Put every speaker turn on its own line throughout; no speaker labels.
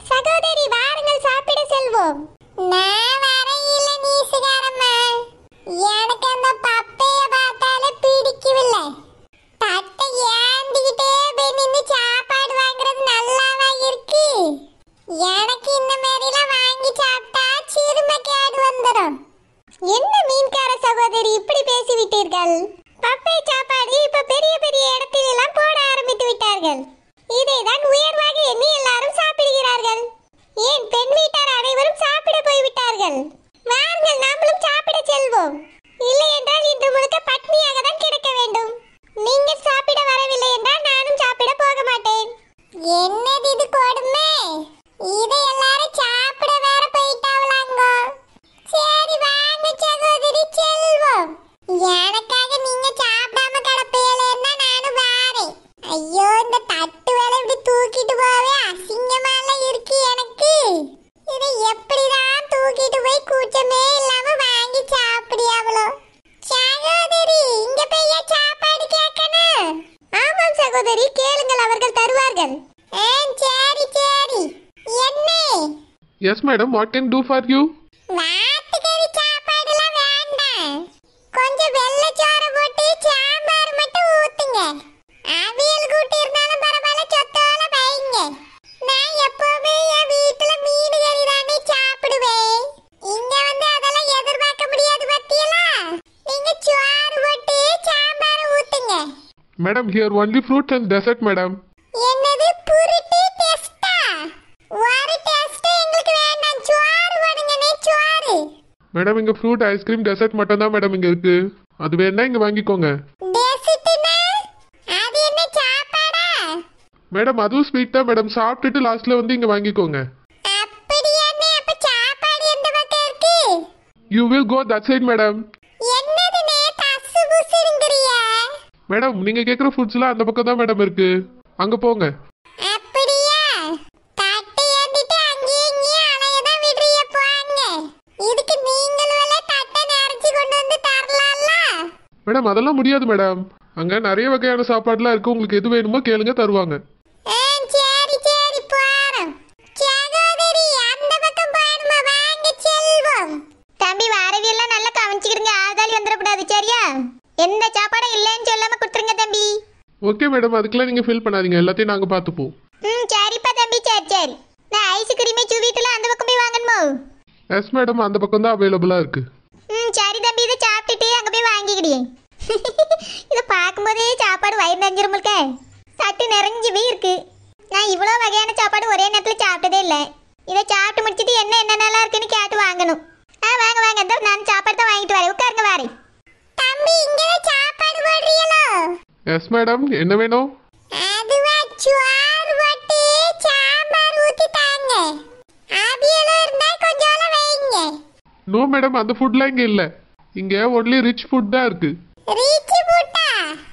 சகோதரி வாருங்கள் சாப்பிட செல்வோம் நான் வரையில நீசுகாரம்மா எனக்கு அந்த பப்பைய பார்த்தாலே பிடிக்கவில்லை தட்டை ஏந்திக்கிட்டே போய் நின்று சாப்பாடு வாங்குறது நல்லாவா இருக்கு எனக்கு இந்த மாதிரிலாம் வாங்கி சாப்பிட்டா சிறுமை கேடு வந்துடும் என்ன மீன்கார சகோதரி இப்படி பேசிவிட்டீர்கள் பப்பை சாப்பாடு இப்ப பெரிய பெரிய இடத்தில் எல்லாம் போட ஆரம்பித்து விட்டார்கள் இதைதான் உயர்வாக எண்ணி எல்லாரும் சாப்பிடுகிறார்கள் ஏன் பெண் வீட்டார் அனைவரும் சாப்பிட போய்விட்டார்கள் வாருங்கள் நாமளும் சாப்பிட செல்வோம் இல்லை என்றால் இன்று முழுக்க பட்னியாக தான் கிடக்க வேண்டும் நீங்கள் சாப்பிட வரவில்லை என்றால் நானும் சாப்பிட போக மாட்டேன் என்னது இது கொடுமை இதை எல்லாரும் சாப்பிட வேற போயிட்டாவலாங்க சரி வாங்க சகோதரி செல்வோம் எனக்காக நீங்க சாப்பிடாம கிடப்பீங்களேன்னா நானும் வாரேன் ஐயோ இந்த தட்டு வேலை இப்படி தூக்கிட்டு போவே அசிங்கமால இருக்கு எனக்கு இதை எப்படிதான் தூக்கிட்டு போய் கூச்சமே இல்லாம வாங்கி சாப்பிடியாவளோ சகோதரி இங்க போய் ஏன் சாப்பாடு கேட்கணும் ஆமாம் சகோதரி கேளுங்கள் அவர்கள் தருவார்கள் ஆ, சரி சரி என்ன
yes madam what can do for you
வாத்துக்கறி சாப்பாடுலாம் வேண்டாம் கொஞ்சம் வெள்ளச்சோறு போட்டு சாம்பார் மட்டும் ஊத்துங்க அவியல் கூட்டி இருந்தாலும் பரவாயில்ல சொத்தோல வைங்க நான் எப்பவுமே என் வீட்டுல மீன் கறி தானே சாப்பிடுவேன் இங்க வந்து அதெல்லாம் எதிர்பார்க்க முடியாது பத்தியலா நீங்க சோறு போட்டு சாம்பார் ஊத்துங்க
madam here only fruits and dessert madam
என்னது புருட்டு டெஸ்டா ஒரு டெஸ்ட் எங்களுக்கு வேண்டாம் சோறு போடுங்கண்ணே சோறு
மேடம் இங்கே ஃப்ரூட் ஐஸ்கிரீம் டெசர்ட் மட்டும் தான் மேடம் இங்கே இருக்கு அது வேணா இங்கே வாங்கிக்கோங்க
டெசிட்டுனா அது என்ன சாப்பாடா
மேடம் அதுவும் ஸ்வீட் தான் மேடம் சாப்பிட்டுட்டு லாஸ்ட்ல வந்து இங்கே வாங்கிக்கோங்க
அப்படியாண்ணே அப்ப சாப்பாடு எந்த பக்கம் இருக்கு
you will go that side madam
என்னதுண்ணே தசு புசுங்கிறியா
மேடம் நீங்கள் கேட்குற ஃபுட்ஸ்லாம் அந்த பக்கம் தான் மேடம் இருக்கு அங்கே போங்க
அப்படியா தட்டை ஏந்திட்டு அங்கேயும் இங்கேயும் அலையதான் விடுறிய போங்க இதுக்கு நீங்களும் எல்லாம் தட்டை நிறைச்சு கொண்டு வந்து தரலாம்ல
மேடம் அதெல்லாம் முடியாது மேடம் அங்கே நிறைய வகையான சாப்பாடுலாம் இருக்கு உங்களுக்கு எது வேணுமோ கேளுங்க தருவாங்க
ஆ, சரி சரி போறோம் சகோதரி அந்த பக்கம் போயணுமா வாங்க செல்வோம் தம்பி வாரவியெல்லாம் நல்லா கவனிச்சுக்கிடுங்க ஆதாளி வந்துடக்கூடாது சரியா எந்த சாப்பாடும் இல்லைன்னு சொல்லாம கொடுத்துருங்க தம்பி
ஓகே மேடம் அதுக்கெல்லாம் நீங்கள் ஃபீல் பண்ணாதீங்க எல்லாத்தையும் நாங்கள் பார்த்துப்போம்
ம் சரிப்பா தம்பி சரி சரி நான் ஐஸ்கிரீமே சுவீட்டில் அந்த பக்கம் போய் வாங்கணுமோ
எஸ் மேடம் அந்த பக்கம் தான் அவைலபிளாக இருக்கு
ம் சரி தம்பி இதை சாப்பிட்டுட்டு அங்கே போய் வாங்கிக்கிடியே இதை பார்க்கும்போதே சாப்பாடு வயிறு நெஞ்சிருமுல்க சட்டு நிறைஞ்சு போய் இருக்கு நான் இவ்வளோ வகையான சாப்பாடு ஒரே நேரத்தில் சாப்பிட்டதே இல்லை இதை சாப்பிட்டு முடிச்சிட்டு என்ன என்னென்னலாம் இருக்குன்னு கேட்டு வாங்கணும் ஆ வாங்க வாங்க இதோ நான் சாப்பாடு தான் வாங்கிட்டு வரேன் உட்காருங்க வரேன் தம்பி இங்கே சாப்பாடு போடுறீங்களோ
எஸ் மேடம் என்ன வேணும்
அதுவா சோறு போட்டு சாம்பார் ஊத்தி தாங்க அவியலும் இருந்தா கொஞ்சம் வைங்க
நோ மேடம் அந்த ஃபுட்லாம் இங்கே இல்லை இங்கே ஒன்லி ரிச் ஃபுட் தான் இருக்கு
ரீச்சி புட்டா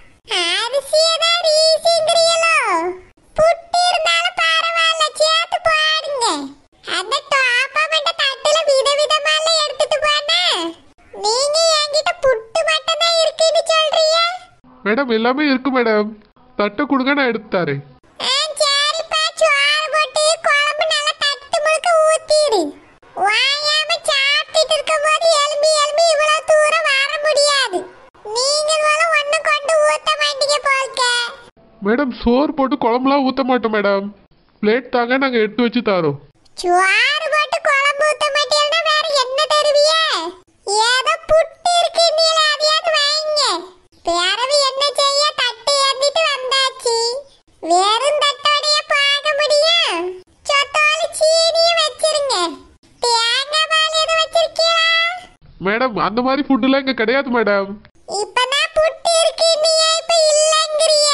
அரிசியை தான் ரீசிங்கிறீங்களோ புட்டு இருந்தாலும் பரவாயில்ல சேர்த்து போடுங்க அந்த டோப்பா மண்ட தட்டுல விதவிதமால எடுத்துட்டு போனா நீங்க என்கிட்ட புட்டு மட்டும் தான் இருக்குன்னு சொல்றீங்க
மேடம் எல்லாமே இருக்கு மேடம் தட்டை கொடுங்க நான் எடுத்து தரேன்
ஆ, சரிப்பா, சோறு போட்டு குழம்பு நல்லா தட்டு முழுக்க ஊத்திடு. ஓயாம சாப்பிட்டுட்டு இருக்கும்போது எலும்பி எலும்பி இவ்வளவு தூரம் வர முடியாது. நீங்களும் ஒண்ணும் கொண்டு ஊத்த மாட்டீங்க போல்க.
மேடம் சோறு போட்டு குழம்புலாம் ஊற்ற மாட்டோம் மேடம் பிளேட் தாங்க நாங்கள் எடுத்து வச்சு தரோம்
சோறு போட்டு குழம்பு ஊத்த மாட்டீங்கன்னா வேற என்ன தருவிய? ஏதோ புட்டு இருக்குன்னீல, அதையாவது வைங்க. பிறவு என்ன செய்ய தட்டு ஏந்திட்டு வந்தாச்சு வெறும் தட்டோடைய பார்க்க முடியும் சொத்தோல சீனியும் வச்சிருங்க தேங்காய் பால் எதுவும் வச்சிருக்கீங்களா
மேடம் அந்த மாதிரி ஃபுட்டுலாம் இங்கே கிடையாது மேடம்
இப்பதான் புட்டு இருக்கு நீ இப்ப இல்லங்கிறிய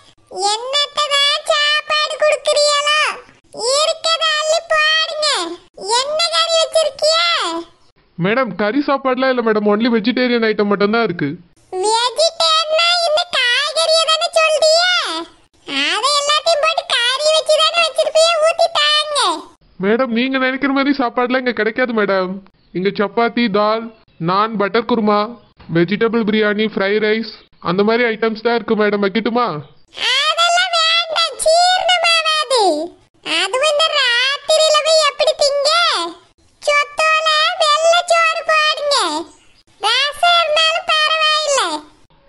என்னத்தான் சாப்பாடு குடுக்குறீங்களோ இருக்கத அள்ளி போடுங்க என்ன கறி வச்சிருக்கிய
மேடம் கறி சாப்பாடுலாம் இல்லை மேடம் ஒன்லி வெஜிடேரியன் ஐட்டம் மட்டும்தான் இருக்கு
வெஜிடேரியனா இந்த காய்கறியை தானே சொல்றிய அதை எல்லாத்தையும் போட்டு கறி வச்சு தானே வச்சிருப்பிய ஊத்தி தாங்க
மேடம் நீங்கள் நினைக்கிற மாதிரி சாப்பாடுலாம் இங்கே கிடைக்காது மேடம் இங்கே chapati dal naan butter kurma vegetable biryani fry rice அந்த மாதிரி ஐட்டம்ஸ் தான் இருக்கு மேடம் வைக்கட்டுமா
அதெல்லாம் வேண்டாம் ஜீரணமாகாது அதுவும் இந்த ராத்திரியில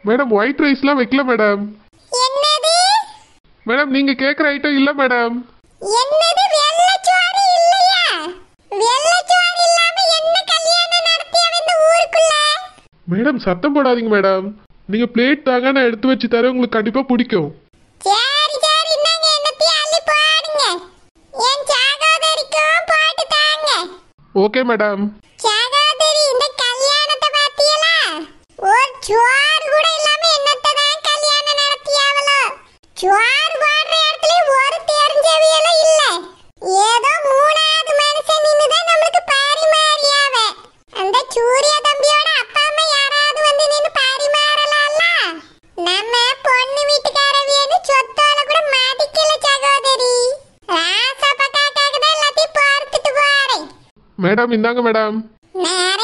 மேடம் ஒயிட் ரைஸ்லாம் வைக்கல மேடம்
என்னது
மேடம் நீங்க கேட்குற ஐட்டம் இல்லை மேடம்
என்னது வெள்ளச்சோறு இல்லையா வெள்ளச்சோறு இல்லாம என்ன கல்யாணம் நடத்திய இந்த ஊருக்குள்ள
மேடம் சத்தம் போடாதீங்க மேடம் நீங்க பிளேட் தாங்க நான் எடுத்து வச்சு தரேன் உங்களுக்கு கண்டிப்பா பிடிக்கும்
சரி சரி இந்தாங்க என்னத்தையும் அள்ளி போடுங்க என் சகோதரிக்கும் போட்டு தாங்க
ஓகே மேடம்
சகோதரி இந்த கல்யாணத்தை பாத்தீங்களா ஒரு சோறு கூட இல்லாம என்னத்தை தான் கல்யாணம் நடத்தியாவளோ சோறு போடுற இடத்துல ஒரு தெரிஞ்சவியலும் இல்ல ஏதோ மூணாவது மனுஷன் நின்னுதான் நம்மளுக்கு பரிமாறியாவ அந்த சூரிய தம்பியோட அப்பா அம்மா யாராவது வந்து நின்னு பரிமாறலாம்ல நம்ம பொண்ணு வீட்டுக்காரவியன்னு சொத்தால கூட மதிக்கல சகோதரி ராசப்பா காக்காக்கு தான் எல்லாத்தையும் பார்த்துட்டு போறேன்
மேடம் இந்தாங்க மேடம்
மேல